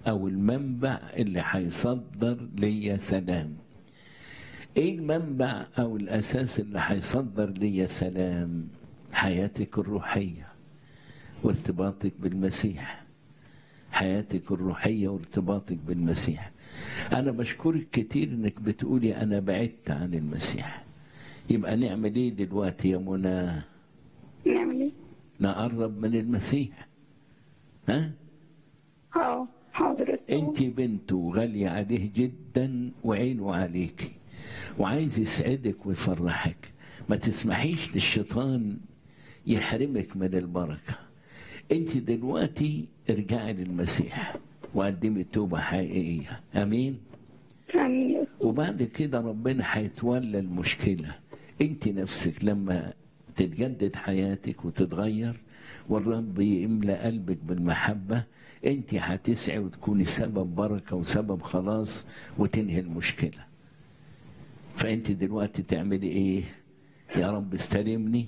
او المنبع اللي هيصدر ليا سلام ايه المنبع او الاساس اللي هيصدر ليا سلام حياتك الروحيه وارتباطك بالمسيح حياتك الروحيه وارتباطك بالمسيح انا بشكرك كتير انك بتقولي انا بعدت عن المسيح يبقى نعمل ايه دلوقتي يا منى نعمل ايه؟ نقرب من المسيح ها اه حاضر انت بنته غالية عليه جدا وعينه عليكي وعايز يسعدك ويفرحك ما تسمحيش للشيطان يحرمك من البركة انت دلوقتي ارجعي للمسيح وقدمي توبة حقيقية امين امين يا أستاذ. وبعد كده ربنا هيتولى المشكلة انت نفسك لما تتجدد حياتك وتتغير والرب يملى قلبك بالمحبة انت هتسعي وتكوني سبب بركة وسبب خلاص وتنهي المشكلة فانت دلوقتي تعملي ايه يا رب استلمني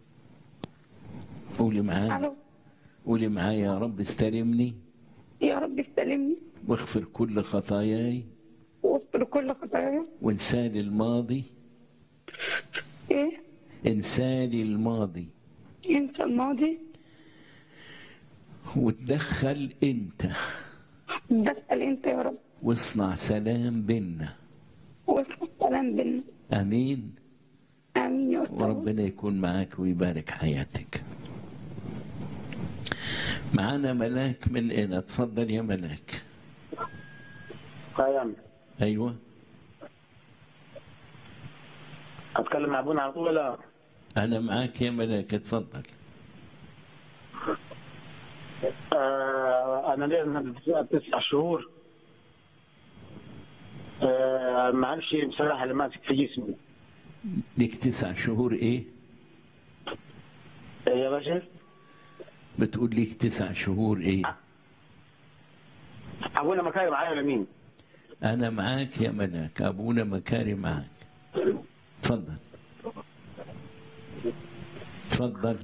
قولي معايا الو قولي معايا يا رب استلمني يا رب استلمني واغفر كل خطاياي واغفر كل خطاياي وانسالي الماضي ايه انسالي الماضي انسى الماضي وتدخل انت دخل انت يا رب واصنع سلام بينا واصنع السلام بينا امين امين يا استاذ وربنا يكون معاك ويبارك حياتك معانا ملاك من هنا اتفضل يا ملاك قيام ايوه اتكلم مع ابونا على طول ولا انا معاك يا ملاك اتفضل آه انا ليا تسع شهور آه ما اعرفش بصراحه اللي ماسك في جسمي ليك تسع شهور ايه آه يا باشا بتقول ليك تسع شهور ايه ابونا مكاري معايا ولا مين؟ انا معاك يا ملاك ابونا مكاري معاك اتفضل اتفضل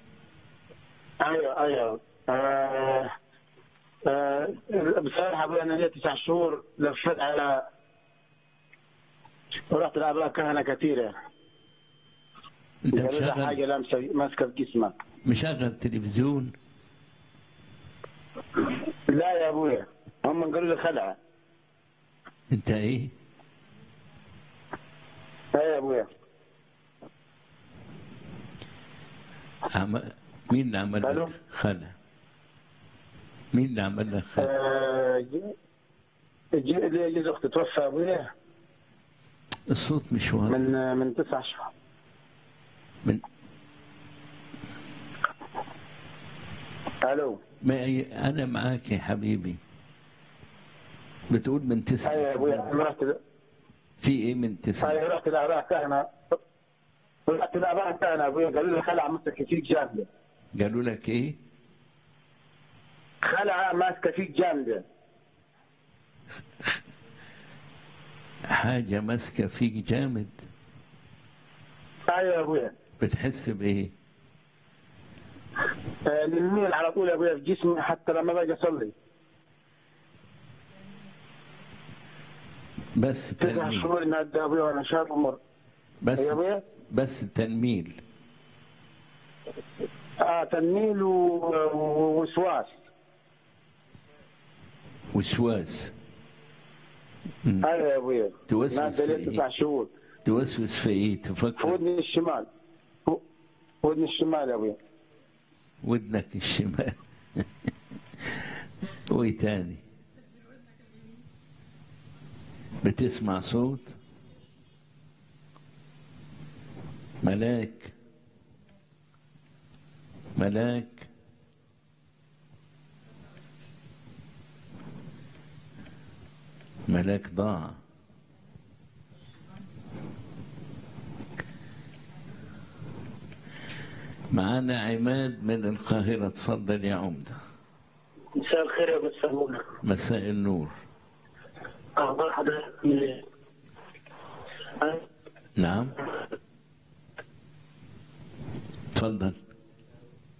ايوه ايوه آه آه بصراحه ابويا انا ليا تسع شهور لفت على ورحت لاباء كهنه كثيره انت قالوا لي مشغل حاجه لامسه ماسكه في جسمك مشغل تلفزيون لا يا ابويا هم قالوا لي خلعه انت ايه لا يا ابويا عم... مين اللي عمل ألو؟ لك خلع مين اللي عمل لك خلع آه، ج- ج- لي جوز اختي توفى ابويا الصوت مش واضح من من تسع شهور من الو ما أي... انا معاك يا حبيبي بتقول من تسعة ايوه يا ابويا شهور. أنا رحت في ايه من تسعة ايوه رحت لاباء كهنه رحت لاباء كهنه ابويا قالوا لي خلعه ماسكه فيك جامده قالوا لك ايه خلعه ماسكه فيك جامده حاجة ماسكة فيك جامد ايوه يا ابويا بتحس بايه آه، للميل على طول يا ابويا في جسمي حتى لما باجي اصلي بس تسع تنميل شهور نادى ابويا وانا شاب عمر بس يا ابويا بس تنميل اه تنميل و- و- ووسواس وسواس ايوه يا ابويا توسوس نادى في لي إيه؟ تسع شهور توسوس في ايه في تفكر ودني الشمال في ودني الشمال يا ابويا ودنك الشمال وايه تاني بتسمع صوت ملاك ملاك ملاك ضاع معانا عماد من القاهرة اتفضل يا عمدة مساء الخير يا استاذ منى مساء النور اخبار حضرتك من ايه؟ نعم اتفضل